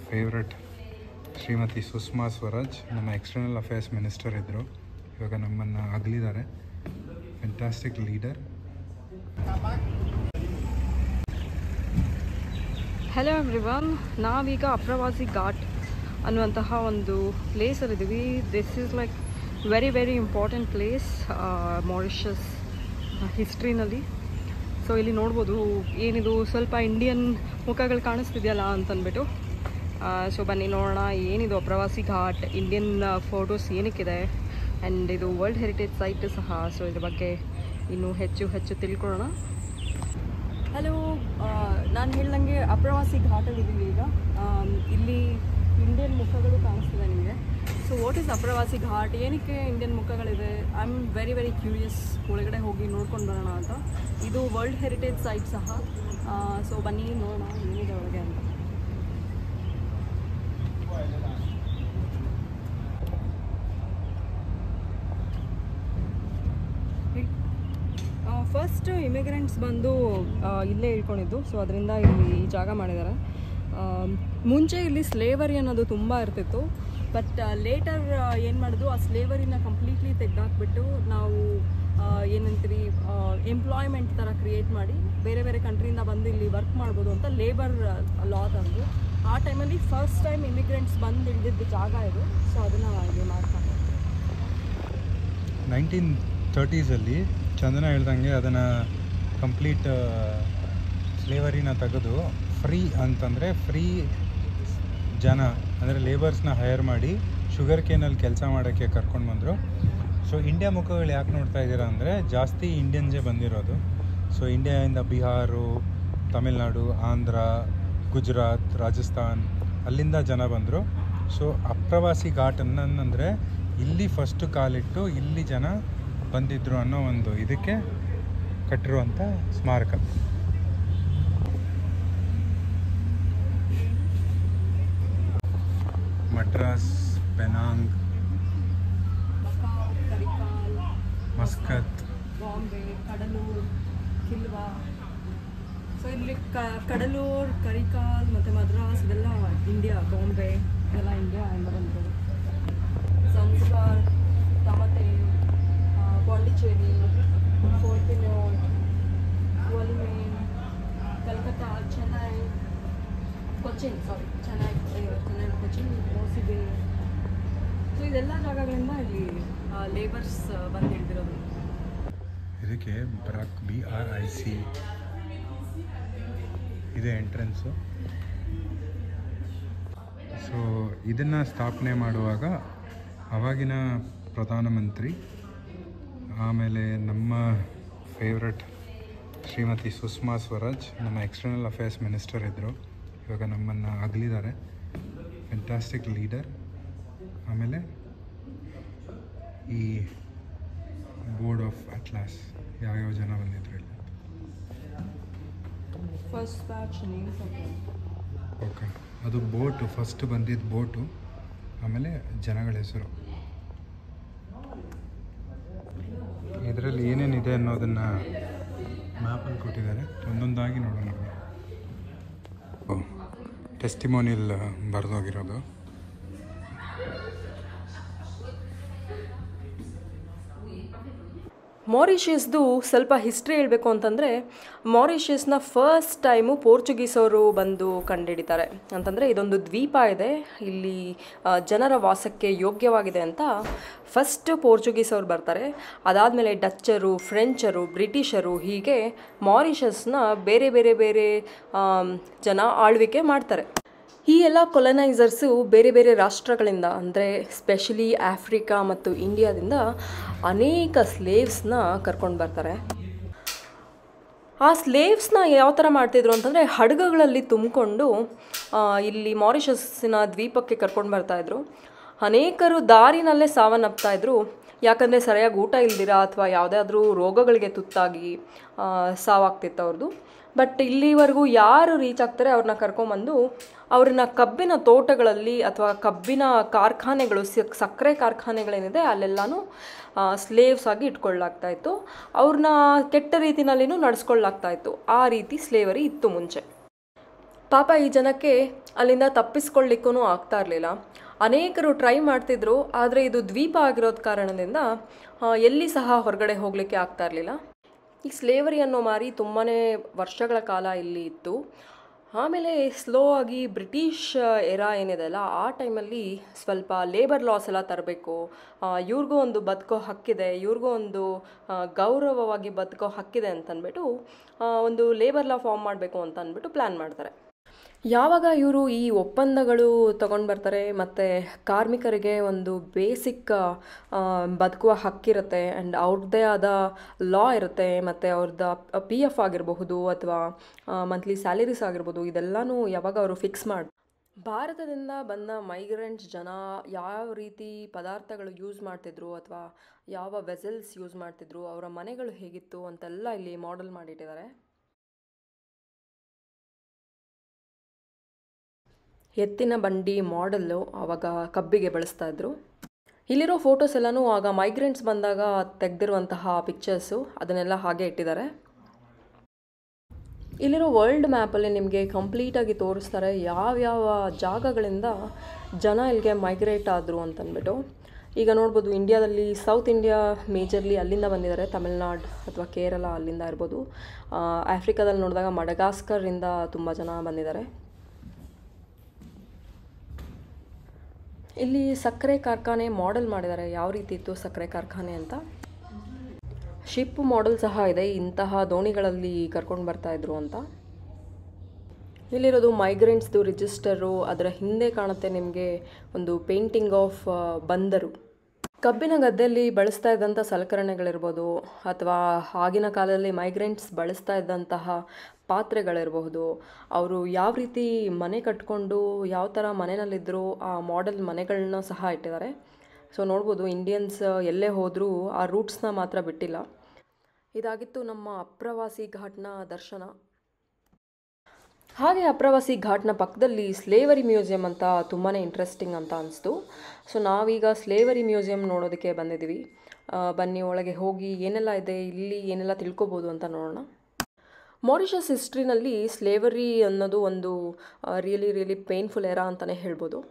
favourite Shrimati Sushma Swaraj ನಮ್ಮ external affairs minister ಇದ್ದರು ಇವಾಗ ನಮ್ಮನ್ನು ಅಗಲಿದ್ದಾರೆ ಫ್ಯಾಂಟಾಸ್ಟಿಕ್ ಲೀಡರ್ ಹಲೋ ಎವ್ರಿವನ್ ನಾವೀಗ ಅಪ್ರವಾಸಿ ಘಾಟ್ ಅನ್ನುವಂತಹ ಒಂದು ಪ್ಲೇಸಲ್ಲಿದ್ದೀವಿ this is like very very important place Mauritius ಹಿಸ್ಟ್ರಿನಲ್ಲಿ ಸೊ ಇಲ್ಲಿ ನೋಡ್ಬೋದು ಏನಿದು ಸ್ವಲ್ಪ ಇಂಡಿಯನ್ ಮುಖಗಳು ಕಾಣಿಸ್ತಿದೆಯಲ್ಲ ಅಂತಂದ್ಬಿಟ್ಟು ಸೊ ಬನ್ನಿ ನೋಡೋಣ ಏನಿದು ಅಪ್ರವಾಸಿ ಘಾಟ್ ಇಂಡಿಯನ್ ಫೋಟೋಸ್ ಏನಕ್ಕಿದೆ ಆ್ಯಂಡ್ ಇದು ವರ್ಲ್ಡ್ ಹೆರಿಟೇಜ್ ಸೈಟ್ ಸಹ ಸೊ ಇದ್ರ ಬಗ್ಗೆ ಇನ್ನೂ ಹೆಚ್ಚು ಹೆಚ್ಚು ತಿಳ್ಕೊಳ್ಳೋಣ ಹಲೋ ನಾನು ಹೇಳ್ದಂಗೆ ಅಪ್ರವಾಸಿ ಘಾಟಲ್ಲಿದ್ದೀವಿ ಈಗ ಆಮ್, ಇಲ್ಲಿ ಇಂಡಿಯನ್ ಮುಖಗಳು ಕಾಣಿಸ್ತಿದೆ ನಿಮಗೆ so what is Aapravasi Ghat ಏನಕ್ಕೆ ಇಂಡಿಯನ್ ಮುಖಗಳಿದೆ I am very very curious ಒಳಗಡೆ ಹೋಗಿ ನೋಡ್ಕೊಂಡು ಬರೋಣ ಅಂತ ಇದು ವರ್ಲ್ಡ್ ಹೆರಿಟೇಜ್ ಸೈಟ್ ಸಹ ಸೊ ಬನ್ನಿ ನೋಡೋಣ ಏನಿದೆ ಒಳಗೆ ಅಂತ ಫಸ್ಟ್ ಇಮಿಗ್ರೆಂಟ್ಸ್ ಬಂದು ಆ, ಇಲ್ಲೇ ಇಳ್ಕೊಂಡಿದ್ದು ಸೊ ಅದರಿಂದ ಇಲ್ಲಿ ಈ ಜಾಗ ಮಾಡಿದ್ದಾರೆ ಆಮ್, ಮುಂಚೆ ಇಲ್ಲಿ ಸ್ಲೇವರಿ ಅನ್ನೋದು ತುಂಬ ಇರ್ತಿತ್ತು ಬಟ್ ಲೇಟರ್ ಏನು ಮಾಡಿದ್ರು ಆ ಸ್ಲೇವರಿನ ಕಂಪ್ಲೀಟ್ಲಿ ತೆಗೆದಾಕ್ಬಿಟ್ಟು ನಾವು ಆ, ಏನಂತೀವಿ ಎಂಪ್ಲಾಯ್ಮೆಂಟ್ ಥರ ಕ್ರಿಯೇಟ್ ಮಾಡಿ ಬೇರೆ ಬೇರೆ ಕಂಟ್ರಿಯಿಂದ ಬಂದು ಇಲ್ಲಿ ವರ್ಕ್ ಮಾಡ್ಬೋದು ಅಂತ ಲೇಬರ್ ಲಾ ತಂದು ಆ ಟೈಮಲ್ಲಿ ಫಸ್ಟ್ ಟೈಮ್ ಇಮಿಗ್ರೆಂಟ್ಸ್ ಬಂದು ಇಳಿದಿದ್ದ ಜಾಗ ಇದು ಸೊ ಅದನ್ನು ಇಲ್ಲಿ ಮಾಡ್ತಾರೆ ನೈನ್ಟೀನ್ ತರ್ಟೀಸಲ್ಲಿ ಚಂದನ ಹೇಳ್ದಂಗೆ ಅದನ್ನು ಕಂಪ್ಲೀಟ್ ಸ್ಲೇವರಿನ ತೆಗೆದು ಫ್ರೀ ಅಂತಂದರೆ ಫ್ರೀ ಜನ ಅಂದರೆ ಲೇಬರ್ಸ್ನ ಹೈರ್ ಮಾಡಿ ಶುಗರ್ ಕೇನಲ್ಲಿ ಕೆಲಸ ಮಾಡೋಕ್ಕೆ ಕರ್ಕೊಂಡು ಬಂದರು ಸೊ ಇಂಡಿಯಾ ಮುಖಗಳು ಯಾಕೆ ನೋಡ್ತಾ ಇದ್ದೀರಾ ಅಂದರೆ ಜಾಸ್ತಿ ಇಂಡಿಯನ್ಸೇ ಬಂದಿರೋದು ಸೊ ಇಂಡಿಯಾದಿಂದ ಬಿಹಾರು ತಮಿಳ್ನಾಡು ಆಂಧ್ರ ಗುಜರಾತ್ ರಾಜಸ್ಥಾನ್ ಅಲ್ಲಿಂದ ಜನ ಬಂದರು ಸೊ ಅಪ್ರವಾಸಿ ಘಾಟ್ ಅನ್ನಂದರೆ ಇಲ್ಲಿ ಫಸ್ಟ್ ಕಾಲಿಟ್ಟು ಇಲ್ಲಿ ಜನ ಬಂದಿದ್ರು ಅನ್ನೋ ಒಂದು ಇದಕ್ಕೆ ಕಟ್ಟಿರುವಂಥ ಸ್ಮಾರಕ Madras Penang Macau Karikal Muscat Bombay Cuddalore Kilwa so ಇಲ್ಲಿ ಕ ಕಡಲೂರ್ ಕರಿಕಾಲ್ ಮತ್ತು ಮದ್ರಾಸ್ ಇದೆಲ್ಲ ಇಂಡಿಯಾ ಬಾಂಬೆ ಇದೆಲ್ಲ ಇಂಡಿಯಾ ಇಂದ ಬಂದಿರೋದು ಸಂಸ್ಕಾರ್ ತಮತೆ ಆ, ಪಾಂಡಿಚೇರಿ ಫೋರ್ಟಿನೋಟ್ ಒಲ್ಮೇನ್ ಕಲ್ಕತ್ತಾ ಚೆನ್ನೈ ಕೊಚ್ಚಿನ್ ಸಾರಿ ಚೆನ್ನೈ ಚೆನ್ನೈ ಕೊಚ್ಚಿನ್ ಮೋಸಿಬೆ ಸೊ ಇದೆಲ್ಲ ಜಾಗಗಳಿಂದ ಇಲ್ಲಿ ಲೇಬರ್ಸ್ ಬಂದು ಹಿಡಿದಿರೋದು ಇದಕ್ಕೆ ಬ್ರಾಕ್ ಬಿ ಆರ್ ಐ ಸಿ ಇದೆ ಎಂಟ್ರೆನ್ಸು ಸೊ ಇದನ್ನು ಸ್ಥಾಪನೆ ಮಾಡುವಾಗ ಅವಾಗಿನ ಪ್ರಧಾನಮಂತ್ರಿ ಆಮೇಲೆ ನಮ್ಮ ಫೇವ್ರೆಟ್ ಶ್ರೀಮತಿ ಸುಷ್ಮಾ ಸ್ವರಾಜ್ ನಮ್ಮ ಎಕ್ಸ್ಟರ್ನಲ್ ಅಫೇರ್ಸ್ ಮಿನಿಸ್ಟರ್ ಇದ್ದರು ಇವಾಗ ನಮ್ಮನ್ನು ಅಗಲಿದ್ದಾರೆ ಫ್ಯಾಂಟಾಸ್ಟಿಕ್ ಲೀಡರ್ ಆಮೇಲೆ ಈ ಬೋರ್ಡ್ ಆಫ್ ಅಟ್ಲಾಸ್ ಯಾವ್ಯಾವ ಜನ ಬಂದಿದ್ರು ಇಲ್ಲಿ ಫಸ್ಟ್ ಬ್ಯಾಚ್ ನೇಮ್ಸ್ ಓಕೆ ಅದು ಬೋಟು ಫಸ್ಟ್ ಬಂದಿದ್ದ ಬೋಟು ಆಮೇಲೆ ಜನಗಳ ಹೆಸರು ಇದರಲ್ಲಿ ಏನೇನಿದೆ ಅನ್ನೋದನ್ನು ಮ್ಯಾಪಲ್ಲಿ ಕೊಟ್ಟಿದ್ದಾರೆ ಒಂದೊಂದಾಗಿ ನೋಡೋಣ ಟೆಸ್ಟಿಮೋನಿಯಲ್ ಬರೆದೋಗಿರೋದು ಮಾರಿಷಿಯಸ್ದು ಸ್ವಲ್ಪ ಹಿಸ್ಟ್ರಿ ಹೇಳಬೇಕು ಅಂತಂದರೆ ಮಾರಿಷಿಯಸ್ನ ಫಸ್ಟ್ ಟೈಮು ಪೋರ್ಚುಗೀಸವರು ಬಂದು ಕಂಡುಹಿಡಿತಾರೆ ಅಂತಂದರೆ ಇದೊಂದು ದ್ವೀಪ ಇದೆ ಇಲ್ಲಿ ಆ, ಜನರ ವಾಸಕ್ಕೆ ಯೋಗ್ಯವಾಗಿದೆ ಅಂತ ಫಸ್ಟ್ ಪೋರ್ಚುಗೀಸವ್ರು ಬರ್ತಾರೆ ಅದಾದಮೇಲೆ ಡಚ್ಚರು ಫ್ರೆಂಚರು ಬ್ರಿಟಿಷರು ಹೀಗೆ ಮಾರಿಷಸ್ನ ಬೇರೆ ಬೇರೆ ಬೇರೆ ಆಮ್, ಜನ ಆಳ್ವಿಕೆ ಮಾಡ್ತಾರೆ ಈ ಎಲ್ಲ ಕೊಲನೈಸರ್ಸು ಬೇರೆ ಬೇರೆ ರಾಷ್ಟ್ರಗಳಿಂದ ಅಂದರೆ ಸ್ಪೆಷಲಿ ಆಫ್ರಿಕಾ ಮತ್ತು ಇಂಡಿಯಾದಿಂದ ಅನೇಕ ಸ್ಲೇವ್ಸ್ನ ಕರ್ಕೊಂಡು ಬರ್ತಾರೆ ಆ ಸ್ಲೇವ್ಸ್ನ ಯಾವ ಥರ ಮಾಡ್ತಿದ್ರು ಅಂತಂದರೆ ಹಡಗುಗಳಲ್ಲಿ ತುಂಬಿಕೊಂಡು ಇಲ್ಲಿ ಮಾರಿಷಸ್ಸಿನ ದ್ವೀಪಕ್ಕೆ ಕರ್ಕೊಂಡು ಬರ್ತಾಯಿದ್ರು ಅನೇಕರು ದಾರಿನಲ್ಲೇ ಸಾವನ್ನಪ್ತಾ ಇದ್ರು ಯಾಕಂದರೆ ಸರಿಯಾಗಿ ಊಟ ಇಲ್ದಿರ ಅಥವಾ ಯಾವುದಾದ್ರೂ ರೋಗಗಳಿಗೆ ತುತ್ತಾಗಿ ಆ, ಸಾವಾಗ್ತಿತ್ತು ಅವ್ರದ್ದು ಬಟ್ ಇಲ್ಲಿವರೆಗೂ ಯಾರು ರೀಚ್ ಆಗ್ತಾರೆ ಅವ್ರನ್ನ ಕರ್ಕೊಂಬಂದು ಅವ್ರನ್ನ ಕಬ್ಬಿನ ತೋಟಗಳಲ್ಲಿ ಅಥವಾ ಕಬ್ಬಿನ ಕಾರ್ಖಾನೆಗಳು ಸ- ಸಕ್ಕರೆ ಕಾರ್ಖಾನೆಗಳೇನಿದೆ ಅಲ್ಲೆಲ್ಲಾನು ಸ್ಲೇವ್ಸ್ ಆಗಿ ಇಟ್ಕೊಳ್ಳಾಗ್ತಾ ಇತ್ತು ಅವ್ರನ್ನ ಕೆಟ್ಟ ರೀತಿನಲ್ಲಿನೂ ನಡೆಸ್ಕೊಳ್ಳಾಗ್ತಾ ಇತ್ತು ಆ ರೀತಿ ಸ್ಲೇವರಿ ಇತ್ತು ಮುಂಚೆ ಪಾಪ ಈ ಜನಕ್ಕೆ ಅಲ್ಲಿಂದ ತಪ್ಪಿಸ್ಕೊಳ್ಳಿಕ್ಕೂ ಆಗ್ತಾ ಇರಲಿಲ್ಲ ಅನೇಕರು ಟ್ರೈ ಮಾಡ್ತಿದ್ರು ಆದರೆ ಇದು ದ್ವೀಪ ಆಗಿರೋದ್ ಕಾರಣದಿಂದ ಆ, ಎಲ್ಲಿ ಸಹ ಹೊರಗಡೆ ಹೋಗಲಿಕ್ಕೆ ಆಗ್ತಾ ಇರಲಿಲ್ಲ ಈ ಸ್ಲೇವರಿ ಅನ್ನೋ ಮಾರಿ ತುಂಬಾ ವರ್ಷಗಳ ಕಾಲ ಇಲ್ಲಿ ಇತ್ತು ಆಮೇಲೆ ಸ್ಲೋ ಆಗಿ ಬ್ರಿಟಿಷ್ ಎರಾ ಏನಿದೆ ಅಲ್ಲ ಆ ಟೈಮಲ್ಲಿ ಸ್ವಲ್ಪ ಲೇಬರ್ ಲಾಸ್ ಎಲ್ಲ ತರಬೇಕು ಇವ್ರಿಗೂ ಒಂದು ಬದುಕೋ ಹಕ್ಕಿದೆ ಇವ್ರಿಗೂ ಒಂದು ಆ, ಗೌರವವಾಗಿ ಬದುಕೋ ಹಕ್ಕಿದೆ ಅಂತಂದ್ಬಿಟ್ಟು ಆ, ಒಂದು ಲೇಬರ್ ಲಾ ಫಾರ್ಮ್ ಮಾಡಬೇಕು ಅಂತ ಅಂದ್ಬಿಟ್ಟು ಪ್ಲ್ಯಾನ್ ಮಾಡ್ತಾರೆ ಯಾವಾಗ ಇವರು ಈ ಒಪ್ಪಂದಗಳು ತಗೊಂಡು ಬರ್ತಾರೆ ಮತ್ತು ಕಾರ್ಮಿಕರಿಗೆ ಒಂದು ಬೇಸಿಕ್ ಬದುಕುವ ಹಕ್ಕಿರುತ್ತೆ ಆ್ಯಂಡ್ ಅವ್ರದ್ದೇ ಆದ ಲಾ ಇರುತ್ತೆ ಮತ್ತು ಅವ್ರದ್ದು ಪಿ ಎಫ್ ಆಗಿರಬಹುದು ಅಥವಾ ಮಂತ್ಲಿ ಸ್ಯಾಲರೀಸ್ ಆಗಿರ್ಬೋದು ಇದೆಲ್ಲನೂ ಯಾವಾಗ ಅವರು ಫಿಕ್ಸ್ ಮಾಡಿ ಭಾರತದಿಂದ ಬಂದ ಮೈಗ್ರೆಂಟ್ಸ್ ಜನ ಯಾವ ರೀತಿ ಪದಾರ್ಥಗಳು ಯೂಸ್ ಮಾಡ್ತಿದ್ರು ಅಥವಾ ಯಾವ ವೆಸಲ್ಸ್ ಯೂಸ್ ಮಾಡ್ತಿದ್ರು ಅವರ ಮನೆಗಳು ಹೇಗಿತ್ತು ಅಂತೆಲ್ಲ ಇಲ್ಲಿ ಮಾಡೆಲ್ ಮಾಡಿಟ್ಟಿದ್ದಾರೆ ಎತ್ತಿನ ಬಂಡಿ ಮಾಡೆಲ್ಲು ಆವಾಗ ಕಬ್ಬಿಗೆ ಬಳಸ್ತಾ ಇದ್ರು ಇಲ್ಲಿರೋ ಫೋಟೋಸ್ ಎಲ್ಲನೂ ಆಗ ಮೈಗ್ರೆಂಟ್ಸ್ ಬಂದಾಗ ತೆಗೆದಿರುವಂತಹ ಪಿಕ್ಚರ್ಸು ಅದನ್ನೆಲ್ಲ ಹಾಗೆ ಇಟ್ಟಿದ್ದಾರೆ ಇಲ್ಲಿರೋ ವರ್ಲ್ಡ್ ಮ್ಯಾಪಲ್ಲಿ ನಿಮಗೆ ಕಂಪ್ಲೀಟಾಗಿ ತೋರಿಸ್ತಾರೆ ಯಾವ್ಯಾವ ಜಾಗಗಳಿಂದ ಜನ ಇಲ್ಲಿಗೆ ಮೈಗ್ರೇಟ್ ಆದರು ಅಂತಂದ್ಬಿಟ್ಟು ಈಗ ನೋಡ್ಬೋದು ಇಂಡಿಯಾದಲ್ಲಿ ಸೌತ್ ಇಂಡಿಯಾ ಮೇಜರ್ಲಿ ಅಲ್ಲಿಂದ ಬಂದಿದ್ದಾರೆ ತಮಿಳ್ನಾಡು ಅಥವಾ ಕೇರಳ ಅಲ್ಲಿಂದ ಇರ್ಬೋದು ಆ, ಆಫ್ರಿಕಾದಲ್ಲಿ ನೋಡಿದಾಗ ಮಡಗಾಸ್ಕರಿಂದ ತುಂಬ ಜನ ಬಂದಿದ್ದಾರೆ ಇಲ್ಲಿ ಸಕ್ಕರೆ ಕಾರ್ಖಾನೆ ಮಾಡೆಲ್ ಮಾಡಿದ್ದಾರೆ ಯಾವ ರೀತಿ ಇತ್ತು ಸಕ್ಕರೆ ಕಾರ್ಖಾನೆ ಅಂತ ಶಿಪ್ ಮಾಡೆಲ್ ಸಹ ಇದೆ ಇಂತಹ ದೋಣಿಗಳಲ್ಲಿ ಕರ್ಕೊಂಡು ಬರ್ತಾ ಇದ್ರು ಅಂತ ಇಲ್ಲಿರೋದು ಮೈಗ್ರೆಂಟ್ಸ್ದು ರಿಜಿಸ್ಟರು ಅದರ ಹಿಂದೆ ಕಾಣುತ್ತೆ ನಿಮಗೆ ಒಂದು ಪೇಂಟಿಂಗ್ ಆಫ್ ಬಂದರು ಕಬ್ಬಿನ ಗದ್ದೆಯಲ್ಲಿ ಬಳಸ್ತಾ ಇದ್ದಂಥ ಸಲಕರಣೆಗಳಿರ್ಬೋದು ಅಥವಾ ಆಗಿನ ಕಾಲದಲ್ಲಿ ಮೈಗ್ರೆಂಟ್ಸ್ ಬಳಸ್ತಾ ಇದ್ದಂತಹ ಪಾತ್ರೆಗಳಿರಬಹುದು ಅವರು ಯಾವ ರೀತಿ ಮನೆ ಕಟ್ಕೊಂಡು ಯಾವ ಥರ ಮನೆಯಲ್ಲಿದ್ದರು ಆ ಮಾಡೆಲ್ ಮನೆಗಳನ್ನ ಸಹ ಇಟ್ಟಿದ್ದಾರೆ ಸೊ ನೋಡ್ಬೋದು ಇಂಡಿಯನ್ಸ್ ಎಲ್ಲೇ ಹೋದರೂ ಆ ರೂಟ್ಸ್ನ ಮಾತ್ರ ಬಿಟ್ಟಿಲ್ಲ ಇದಾಗಿತ್ತು ನಮ್ಮ ಅಪ್ರವಾಸಿ ಘಾಟ್ನ ದರ್ಶನ ಹಾಗೆ ಅಪ್ರವಾಸಿ ಘಾಟ್ನ ಪಕ್ಕದಲ್ಲಿ ಸ್ಲೇವರಿ ಮ್ಯೂಸಿಯಂ ಅಂತ ತುಂಬಾ ಇಂಟ್ರೆಸ್ಟಿಂಗ್ ಅಂತ ಅನಿಸ್ತು ಸೊ ನಾವೀಗ ಸ್ಲೇವರಿ ಮ್ಯೂಸಿಯಂ ನೋಡೋದಕ್ಕೆ ಬಂದಿದ್ದೀವಿ ಆ, ಬನ್ನಿ ಒಳಗೆ ಹೋಗಿ ಏನೆಲ್ಲ ಇದೆ ಇಲ್ಲಿ ಏನೆಲ್ಲ ತಿಳ್ಕೊಬೋದು ಅಂತ ನೋಡೋಣ ಮಾರಿಷಸ್ ಹಿಸ್ಟ್ರಿನಲ್ಲಿ ಸ್ಲೇವರಿ ಅನ್ನೋದು ಒಂದು ರಿಯಲಿ ರಿಯಲಿ ಪೇನ್ಫುಲ್ ಎರಾ ಅಂತಲೇ ಹೇಳ್ಬೋದು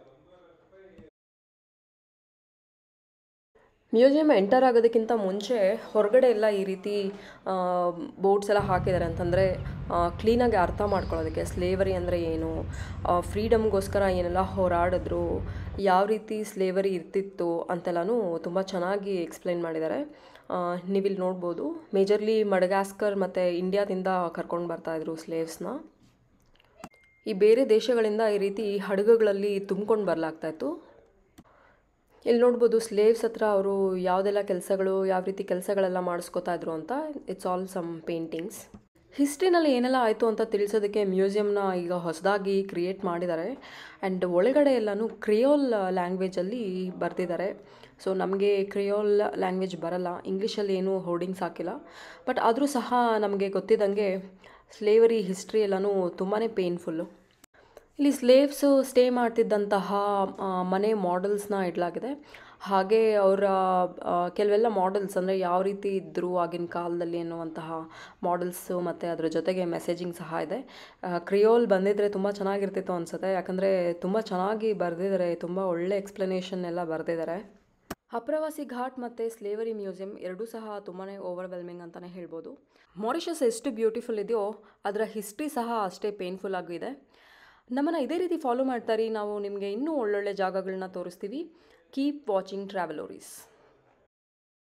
ಮ್ಯೂಸಿಯಂ ಎಂಟರ್ ಆಗೋದಕ್ಕಿಂತ ಮುಂಚೆ ಹೊರಗಡೆ ಎಲ್ಲ ಈ ರೀತಿ ಬೋರ್ಡ್ಸ್ ಎಲ್ಲ ಹಾಕಿದ್ದಾರೆ ಅಂತಂದರೆ ಕ್ಲೀನಾಗಿ ಅರ್ಥ ಮಾಡ್ಕೊಳ್ಳೋದಕ್ಕೆ ಸ್ಲೇವರಿ ಅಂದರೆ ಏನು ಫ್ರೀಡಮ್ಗೋಸ್ಕರ ಏನೆಲ್ಲ ಹೋರಾಡಿದ್ರು ಯಾವ ರೀತಿ ಸ್ಲೇವರಿ ಇರ್ತಿತ್ತು ಅಂತೆಲ್ಲನೂ ತುಂಬ ಚೆನ್ನಾಗಿ ಎಕ್ಸ್ಪ್ಲೈನ್ ಮಾಡಿದ್ದಾರೆ ನೀವಿಲ್ಲಿ ನೋಡ್ಬೋದು ಮೇಜರ್ಲಿ ಮಡಗಾಸ್ಕರ್ ಮತ್ತು ಇಂಡಿಯಾದಿಂದ ಕರ್ಕೊಂಡು ಬರ್ತಾಯಿದ್ರು ಸ್ಲೇವ್ಸ್ನ ಈ ಬೇರೆ ದೇಶಗಳಿಂದ ಈ ರೀತಿ ಹಡಗುಗಳಲ್ಲಿ ತುಂಬ್ಕೊಂಡು ಬರಲಾಗ್ತಾಯಿತ್ತು ಇಲ್ಲಿ ನೋಡ್ಬೋದು ಸ್ಲೇವ್ಸ್ ಹತ್ರ ಅವರು ಯಾವುದೆಲ್ಲ ಕೆಲಸಗಳು ಯಾವ ರೀತಿ ಕೆಲಸಗಳೆಲ್ಲ ಮಾಡಿಸ್ಕೊತಾ ಇದ್ರು ಅಂತ ಇಟ್ಸ್ ಆಲ್ ಸಮ್ ಪೇಂಟಿಂಗ್ಸ್ ಹಿಸ್ಟ್ರಿನಲ್ಲಿ ಏನೆಲ್ಲ ಆಯಿತು ಅಂತ ತಿಳಿಸೋದಕ್ಕೆ ಮ್ಯೂಸಿಯಂನ ಈಗ ಹೊಸದಾಗಿ ಕ್ರಿಯೇಟ್ ಮಾಡಿದ್ದಾರೆ ಆ್ಯಂಡ್ ಒಳಗಡೆ ಎಲ್ಲನೂ ಕ್ರಿಯೋಲ್ ಲ್ಯಾಂಗ್ವೇಜಲ್ಲಿ ಬರೆದಿದ್ದಾರೆ ಸೊ ನಮಗೆ ಕ್ರಿಯೋಲ್ ಲ್ಯಾಂಗ್ವೇಜ್ ಬರಲ್ಲ ಇಂಗ್ಲೀಷಲ್ಲಿ ಏನೂ ಹೋರ್ಡಿಂಗ್ಸ್ ಹಾಕಿಲ್ಲ ಬಟ್ ಆದರೂ ಸಹ ನಮಗೆ ಗೊತ್ತಿದ್ದಂಗೆ ಸ್ಲೇವರಿ ಹಿಸ್ಟ್ರಿ ಎಲ್ಲನೂ ತುಂಬಾ ಪೇನ್ಫುಲ್ಲು ಇಲ್ಲಿ ಸ್ಲೇವ್ಸು ಸ್ಟೇ ಮಾಡ್ತಿದ್ದಂತಹ ಆ, ಮನೆ ಮಾಡೆಲ್ಸ್ನ ಇಡಲಾಗಿದೆ ಹಾಗೆ ಅವರ ಕೆಲವೆಲ್ಲ ಮಾಡೆಲ್ಸ್ ಅಂದರೆ ಯಾವ ರೀತಿ ಇದ್ದರು ಆಗಿನ ಕಾಲದಲ್ಲಿ ಅನ್ನುವಂತಹ ಮಾಡೆಲ್ಸು ಮತ್ತು ಅದರ ಜೊತೆಗೆ ಮೆಸೇಜಿಂಗ್ ಸಹ ಇದೆ ಕ್ರಿಯೋಲ್ ಬಂದಿದ್ದರೆ ತುಂಬ ಚೆನ್ನಾಗಿರ್ತಿತ್ತು ಅನಿಸುತ್ತೆ ಯಾಕಂದರೆ ತುಂಬ ಚೆನ್ನಾಗಿ ಬರೆದಿದ್ದಾರೆ ತುಂಬ ಒಳ್ಳೆ ಎಕ್ಸ್ಪ್ಲನೇಷನ್ ಎಲ್ಲ ಬರೆದಿದ್ದಾರೆ ಅಪ್ರವಾಸಿ ಘಾಟ್ ಮತ್ತು ಸ್ಲೇವರಿ ಮ್ಯೂಸಿಯಂ ಎರಡೂ ಸಹ ತುಂಬಾ ಓವರ್ವೆಲ್ಮಿಂಗ್ ಅಂತಲೇ ಹೇಳ್ಬೋದು ಮಾರಿಷಸ್ ಎಷ್ಟು ಬ್ಯೂಟಿಫುಲ್ ಇದೆಯೋ ಅದರ ಹಿಸ್ಟ್ರಿ ಸಹ ಅಷ್ಟೇ ಪೇನ್ಫುಲ್ ಆಗಿದೆ ನಮ್ಮನ್ನು ಇದೇ ರೀತಿ ಫಾಲೋ ಮಾಡ್ತಾರಿ ನಾವು ನಿಮಗೆ ಇನ್ನೂ ಒಳ್ಳೊಳ್ಳೆ ಜಾಗಗಳನ್ನ ತೋರಿಸ್ತೀವಿ ಕೀಪ್ ವಾಚಿಂಗ್ ಟ್ರಾವೆಲೋರೀಸ್